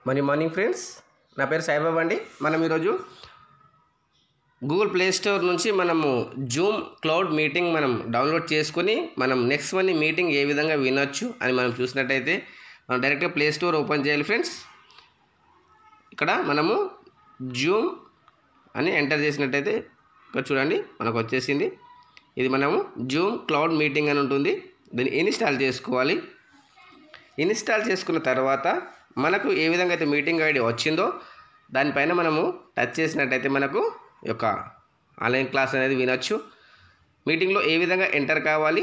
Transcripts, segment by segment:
money morning friends నా పేరు సాయిబాబా అండి మనం ఈరోజు గూగుల్ ప్లే స్టోర్ నుంచి మనము జూమ్ క్లౌడ్ మీటింగ్ మనం డౌన్లోడ్ చేసుకుని మనం నెక్స్ట్ వన్ మీటింగ్ ఏ విధంగా వినొచ్చు అని మనం చూసినట్టయితే మనం డైరెక్ట్గా ప్లే స్టోర్ ఓపెన్ చేయాలి ఫ్రెండ్స్ ఇక్కడ మనము జూమ్ అని ఎంటర్ చేసినట్టయితే ఇక్కడ చూడండి మనకు వచ్చేసింది ఇది మనము జూమ్ క్లౌడ్ మీటింగ్ అని ఉంటుంది దీన్ని ఇన్స్టాల్ చేసుకోవాలి ఇన్స్టాల్ చేసుకున్న తర్వాత మనకు ఏ విధంగా అయితే మీటింగ్ ఐడి వచ్చిందో దానిపైన మనము టచ్ చేసినట్టయితే మనకు ఈ యొక్క ఆన్లైన్ క్లాస్ అనేది వినొచ్చు మీటింగ్లో ఏ విధంగా ఎంటర్ కావాలి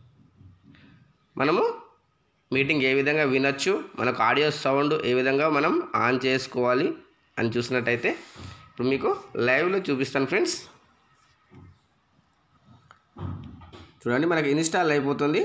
మనము మీటింగ్ ఏ విధంగా వినొచ్చు మనకు ఆడియో సౌండ్ ఏ విధంగా మనం ఆన్ చేసుకోవాలి అని చూసినట్టయితే ఇప్పుడు మీకు లైవ్లో చూపిస్తాను ఫ్రెండ్స్ చూడండి మనకి ఇన్స్టాల్ అయిపోతుంది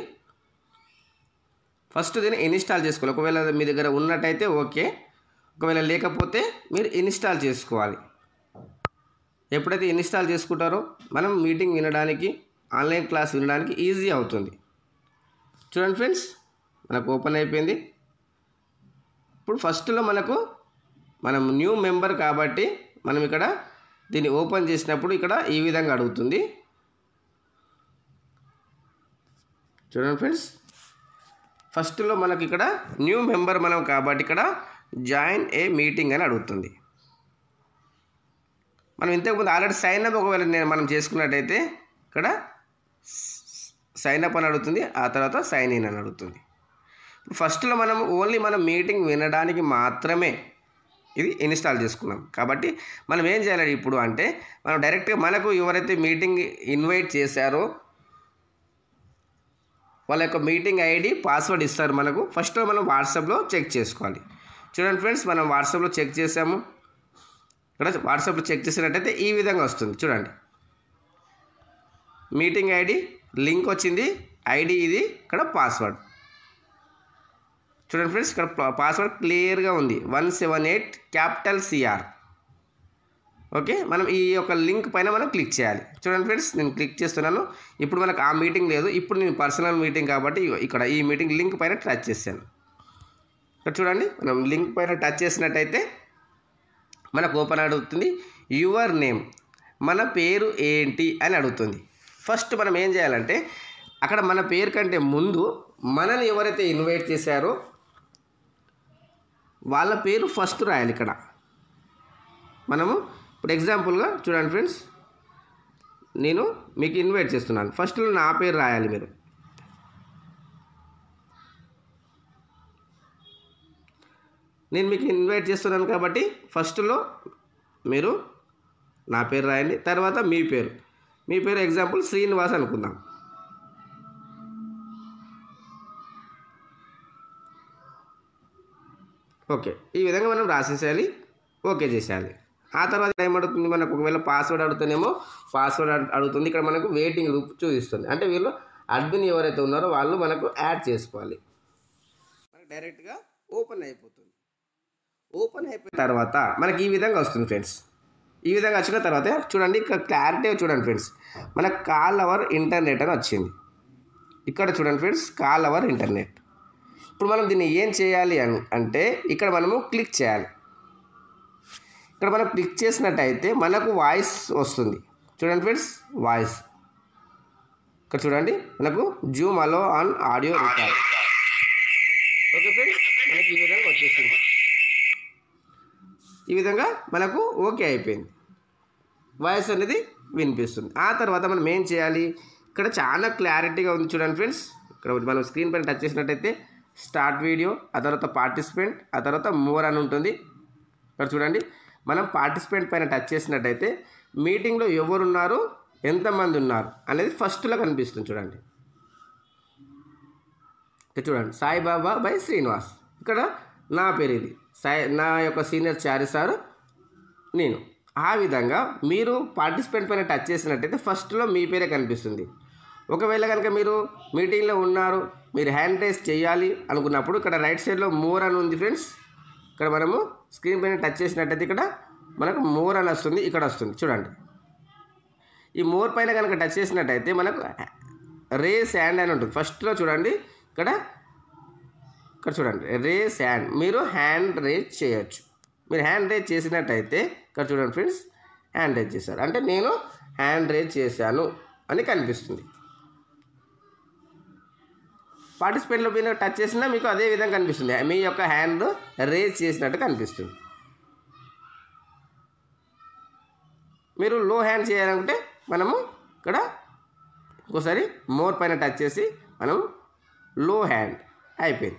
ఫస్ట్ దీన్ని ఇన్స్టాల్ చేసుకోవాలి ఒకవేళ మీ దగ్గర ఉన్నట్టయితే ఓకే ఒకవేళ లేకపోతే మీరు ఇన్స్టాల్ చేసుకోవాలి ఎప్పుడైతే ఇన్స్టాల్ చేసుకుంటారో మనం మీటింగ్ వినడానికి ఆన్లైన్ క్లాస్ వినడానికి ఈజీ అవుతుంది చూడండి ఫ్రెండ్స్ మనకు ఓపెన్ అయిపోయింది ఇప్పుడు ఫస్ట్లో మనకు మనం న్యూ మెంబర్ కాబట్టి మనం ఇక్కడ దీన్ని ఓపెన్ చేసినప్పుడు ఇక్కడ ఈ విధంగా అడుగుతుంది చూడండి ఫ్రెండ్స్ ఫస్ట్లో మనకి ఇక్కడ న్యూ మెంబర్ మనం కాబట్టి ఇక్కడ జాయిన్ ఏ మీటింగ్ అని అడుగుతుంది మనం ఇంతకుముందు ఆల్రెడీ సైన్ అప్ ఒకవేళ నేను మనం చేసుకున్నట్టయితే ఇక్కడ సైన్ అప్ అని అడుగుతుంది ఆ తర్వాత సైన్ ఇన్ అని అడుగుతుంది ఫస్ట్లో మనం ఓన్లీ మనం మీటింగ్ వినడానికి మాత్రమే ఇది ఇన్స్టాల్ చేసుకున్నాం కాబట్టి మనం ఏం చేయాలి ఇప్పుడు అంటే మనం డైరెక్ట్గా మనకు ఎవరైతే మీటింగ్ ఇన్వైట్ చేశారో వాళ్ళ యొక్క మీటింగ్ ఐడి పాస్వర్డ్ ఇస్తారు మనకు ఫస్ట్ మనం వాట్సాప్లో చెక్ చేసుకోవాలి చూడండి ఫ్రెండ్స్ మనం వాట్సాప్లో చెక్ చేసాము ఇక్కడ వాట్సాప్లో చెక్ చేసినట్టయితే ఈ విధంగా వస్తుంది చూడండి మీటింగ్ ఐడి లింక్ వచ్చింది ఐడి ఇది ఇక్కడ పాస్వర్డ్ చూడండి ఫ్రెండ్స్ ఇక్కడ పాస్వర్డ్ క్లియర్గా ఉంది one seven eight capital C R okay మనం ఈ యొక్క లింక్ పైన మనం క్లిక్ చేయాలి చూడండి ఫ్రెండ్స్ నేను క్లిక్ చేస్తున్నాను ఇప్పుడు మనకు ఆ మీటింగ్ లేదు ఇప్పుడు నేను పర్సనల్ మీటింగ్ కాబట్టి ఇక్కడ ఈ మీటింగ్ లింక్ పైన టచ్ చేశాను ఇక్కడ చూడండి మనం లింక్ పైన టచ్ చేసినట్టయితే మనకు ఓపెన్ అడుగుతుంది యువర్ నేమ్ మన పేరు ఏంటి అని అడుగుతుంది ఫస్ట్ మనం ఏం చేయాలంటే అక్కడ మన పేరు కంటే ముందు మనల్ని ఎవరైతే ఇన్వైట్ చేశారో వాళ్ళ పేరు ఫస్ట్ రాయాలి ఇక్కడ మనము ఇప్పుడు ఎగ్జాంపుల్గా చూడండి ఫ్రెండ్స్ నేను మీకు ఇన్వైట్ చేస్తున్నాను ఫస్ట్లో నా పేరు రాయాలి మీరు నేను మీకు ఇన్వైట్ చేస్తున్నాను కాబట్టి ఫస్ట్లో మీరు నా పేరు రాయండి తర్వాత మీ పేరు మీ పేరు ఎగ్జాంపుల్ శ్రీనివాస్ అనుకుందాం ఓకే ఈ విధంగా మనం రాసేసేయాలి ఓకే చేసేయాలి ఆ తర్వాత ఏమడుగుతుంది మనకు ఒకవేళ పాస్వర్డ్ అడుగుతానేమో పాస్వర్డ్ అడుగుతుంది ఇక్కడ మనకు వెయిటింగ్ రూప్ చూపిస్తుంది అంటే వీళ్ళు అడ్మిన్ ఎవరైతే ఉన్నారో వాళ్ళు మనకు యాడ్ చేసుకోవాలి మనకు డైరెక్ట్గా ఓపెన్ అయిపోతుంది ఓపెన్ అయిపోయిన తర్వాత మనకి ఈ విధంగా వస్తుంది ఫ్రెండ్స్ ఈ విధంగా వచ్చిన తర్వాత చూడండి ఇక్కడ క్లారిటీ చూడండి ఫ్రెండ్స్ మనకు కాల్ అవర్ ఇంటర్నెట్ అని వచ్చింది ఇక్కడ చూడండి ఫ్రెండ్స్ కాల్ అవర్ ఇంటర్నెట్ ఇప్పుడు మనం దీన్ని ఏం చేయాలి అని అంటే ఇక్కడ మనము క్లిక్ చేయాలి ఇక్కడ మనం క్లిక్ చేసినట్టయితే మనకు వాయిస్ వస్తుంది చూడండి ఫ్రెండ్స్ వాయిస్ ఇక్కడ చూడండి మనకు Zoom allow on audio record okay friends మనకి ఈ విధంగా వచ్చేసింది ఈ విధంగా మనకు ఓకే అయిపోయింది వాయిస్ అనేది వినిపిస్తుంది ఆ తర్వాత మనం ఏం చేయాలి ఇక్కడ చాలా క్లారిటీగా ఉంది చూడండి ఫ్రెండ్స్ ఇక్కడ మనం స్క్రీన్ పైన టచ్ చేసినట్టయితే స్టార్ట్ వీడియో ఆ తర్వాత పార్టిసిపెంట్ ఆ తర్వాత మోర్ అని ఉంటుంది ఇక్కడ చూడండి మనం పార్టిసిపెంట్ పైన టచ్ చేసినట్టయితే మీటింగ్లో ఎవరున్నారు ఎంతమంది ఉన్నారు అనేది ఫస్ట్లో కనిపిస్తుంది చూడండి ఇక్కడ చూడండి సాయిబాబా బై శ్రీనివాస్ ఇక్కడ నా పేరు ఇది సాయి నా యొక్క సీనియర్ చారి సారు నేను ఆ విధంగా మీరు పార్టిసిపెంట్ పైన టచ్ చేసినట్టయితే ఫస్ట్లో మీ పేరే కనిపిస్తుంది ఒకవేళ కనుక మీరు మీటింగ్లో ఉన్నారు మీరు హ్యాండ్ రైస్ చేయాలి అనుకున్నప్పుడు ఇక్కడ రైట్ సైడ్లో మోర్ అని ఉంది ఫ్రెండ్స్ ఇక్కడ మనము స్క్రీన్ పైన టచ్ చేసినట్టయితే ఇక్కడ మనకు మోర్ అని వస్తుంది ఇక్కడ వస్తుంది చూడండి ఈ మోర్ పైన కనుక టచ్ చేసినట్టయితే మనకు రేస్ హ్యాండ్ అని ఉంటుంది ఫస్ట్లో చూడండి ఇక్కడ ఇక్కడ చూడండి రేస్ హ్యాండ్ మీరు హ్యాండ్ రేజ్ చేయొచ్చు మీరు హ్యాండ్ రేజ్ చేసినట్టయితే ఇక్కడ చూడండి ఫ్రెండ్స్ హ్యాండ్ రేజ్ చేశారు అంటే నేను హ్యాండ్ రేజ్ చేశాను అని కనిపిస్తుంది పార్టిసిపేట్లో మీరు టచ్ చేసినా మీకు అదే విధంగా కనిపిస్తుంది మీ యొక్క హ్యాండ్ రేజ్ చేసినట్టు కనిపిస్తుంది మీరు లో హ్యాండ్ చేయాలనుకుంటే మనము ఇక్కడ ఇంకోసారి మోర్ పైన టచ్ చేసి మనం లో హ్యాండ్ అయిపోయింది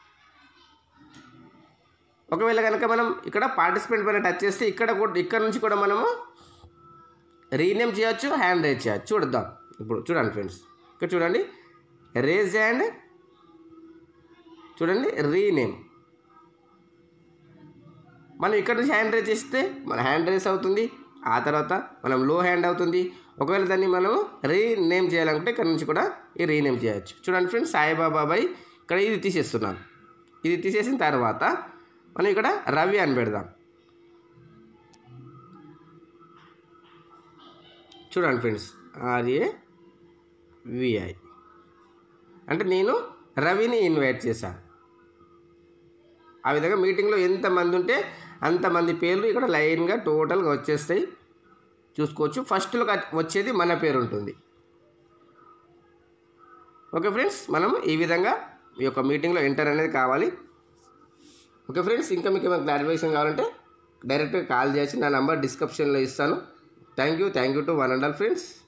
ఒకవేళ కనుక మనం ఇక్కడ పార్టిసిపెంట్ పైన టచ్ చేస్తే ఇక్కడ కూడా ఇక్కడ నుంచి కూడా మనము రీనేమ్ చేయొచ్చు హ్యాండ్ రేజ్ చేయొచ్చు చూద్దాం ఇప్పుడు చూడండి ఫ్రెండ్స్ ఇక్కడ చూడండి రేజ్ హ్యాండ్ చూడండి రీనేమ్ మనం ఇక్కడ నుంచి హ్యాండ్ రేజ్ చేస్తే మన హ్యాండ్ రేస్ అవుతుంది ఆ తర్వాత మనం లో హ్యాండ్ అవుతుంది ఒకవేళ దాన్ని మనం రీనేమ్ చేయాలనుకుంటే ఇక్కడ నుంచి కూడా ఈ రీనేమ్ చేయొచ్చు చూడండి ఫ్రెండ్స్ సాయిబాబాబాయ్ ఇక్కడ ఇది తీసేస్తున్నాను ఇది తీసేసిన తర్వాత మనం ఇక్కడ రవి అని పెడదాం చూడండి ఫ్రెండ్స్ ఆర్ఏ విఐ అంటే నేను రవిని ఇన్వైట్ చేశాను ఆ విధంగా మీటింగ్లో ఎంతమంది ఉంటే అంతమంది పేర్లు ఇక్కడ లైన్గా టోటల్గా వచ్చేస్తాయి చూసుకోవచ్చు ఫస్ట్లో వచ్చేది మన పేరు ఉంటుంది ఓకే ఫ్రెండ్స్ మనం ఈ విధంగా ఈ యొక్క మీటింగ్లో ఎంటర్ అనేది కావాలి ఓకే ఫ్రెండ్స్ ఇంకా మీకు ఏమైనా క్లారిఫికేషన్ కావాలంటే డైరెక్ట్గా కాల్ చేసి నా నంబర్ డిస్క్రిప్షన్లో ఇస్తాను thank you thank you to one and all friends